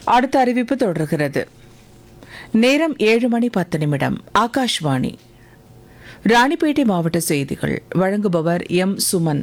அடுத்த அறிவிப்பு தொடர்கிறது நேரம் ஏழு மணி பத்து நிமிடம் ஆகாஷ்வாணி ராணிப்பேட்டை மாவட்ட செய்திகள் வழங்குபவர் எம் சுமன்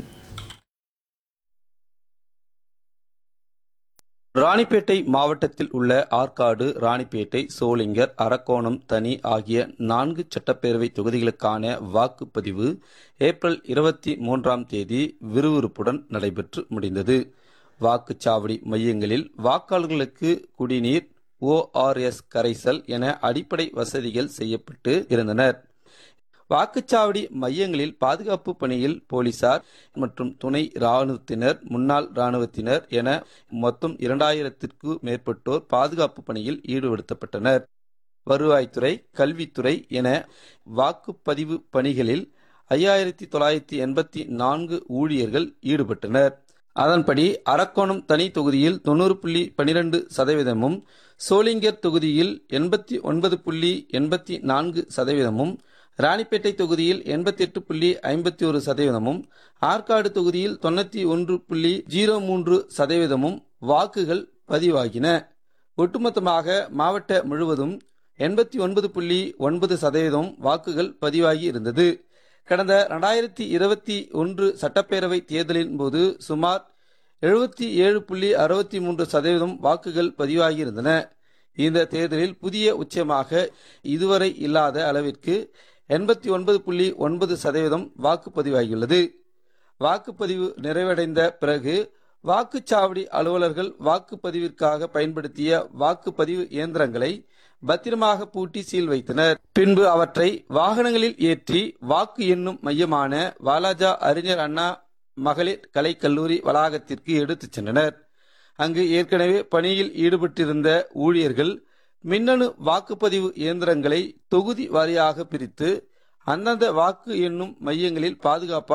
ராணிப்பேட்டை மாவட்டத்தில் உள்ள ஆற்காடு ராணிப்பேட்டை சோளிங்கர் அரக்கோணம் தனி ஆகிய நான்கு சட்டப்பேரவை தொகுதிகளுக்கான வாக்குப்பதிவு ஏப்ரல் இருபத்தி மூன்றாம் தேதி விறுவிறுப்புடன் நடைபெற்று முடிந்தது வாக்குச்சாவடி மையங்களில் வாக்காளர்களுக்கு குடிநீர் ஓஆர்எஸ் கரைசல் என அடிப்படை வசதிகள் செய்யப்பட்டு இருந்தனர் வாக்குச்சாவடி மையங்களில் பாதுகாப்பு பணியில் போலீசார் மற்றும் துணை ராணுவத்தினர் முன்னாள் ராணுவத்தினர் என மொத்தம் இரண்டாயிரத்திற்கு மேற்பட்டோர் பாதுகாப்பு பணியில் ஈடுபடுத்தப்பட்டனர் வருவாய்த்துறை கல்வித்துறை என வாக்குப்பதிவு பணிகளில் ஐயாயிரத்தி தொள்ளாயிரத்தி எண்பத்தி நான்கு ஊழியர்கள் ஈடுபட்டனர் அதன்படி அரக்கோணம் தனி தொகுதியில் தொண்ணூறு புள்ளி பனிரெண்டு சதவீதமும் சோளிங்கர் தொகுதியில் எண்பத்தி ஒன்பது புள்ளி எண்பத்தி நான்கு சதவீதமும் ராணிப்பேட்டை தொகுதியில் எண்பத்தி எட்டு புள்ளி ஐம்பத்தி ஒரு சதவீதமும் ஆற்காடு தொகுதியில் தொண்ணூத்தி ஒன்று புள்ளி ஜீரோ மூன்று சதவீதமும் வாக்குகள் பதிவாகின ஒட்டுமொத்தமாக மாவட்ட முழுவதும் எண்பத்தி ஒன்பது புள்ளி ஒன்பது சதவீதம் வாக்குகள் பதிவாகி இருந்தது கடந்த இரண்டாயிரத்தி இருபத்தி ஒன்று சட்டப்பேரவை தேர்தலின் போது சுமார் எழுபத்தி ஏழு புள்ளி அறுபத்தி மூன்று சதவீதம் வாக்குகள் பதிவாகியிருந்தன இந்த தேர்தலில் புதிய உச்சமாக இதுவரை இல்லாத அளவிற்கு எண்பத்தி ஒன்பது புள்ளி ஒன்பது சதவீதம் வாக்குப்பதிவாகியுள்ளது வாக்குப்பதிவு நிறைவடைந்த பிறகு வாக்குச்சாவடி அலுவலர்கள் வாக்குப்பதிவிற்காக பயன்படுத்திய வாக்குப்பதிவு இயந்திரங்களை பத்திரமாக பூட்டி சீல் வைத்தனர் பின்பு அவற்றை வாகனங்களில் ஏற்றி வாக்கு எண்ணும் மையமான வாலாஜா அறிஞர் அண்ணா மகளிர் கலைக்கல்லூரி வளாகத்திற்கு எடுத்துச் சென்றனர் அங்கு ஏற்கனவே பணியில் ஈடுபட்டிருந்த ஊழியர்கள் மின்னணு வாக்குப்பதிவு இயந்திரங்களை தொகுதி வாரியாக பிரித்து அந்தந்த வாக்கு எண்ணும் மையங்களில் பாதுகாப்பாக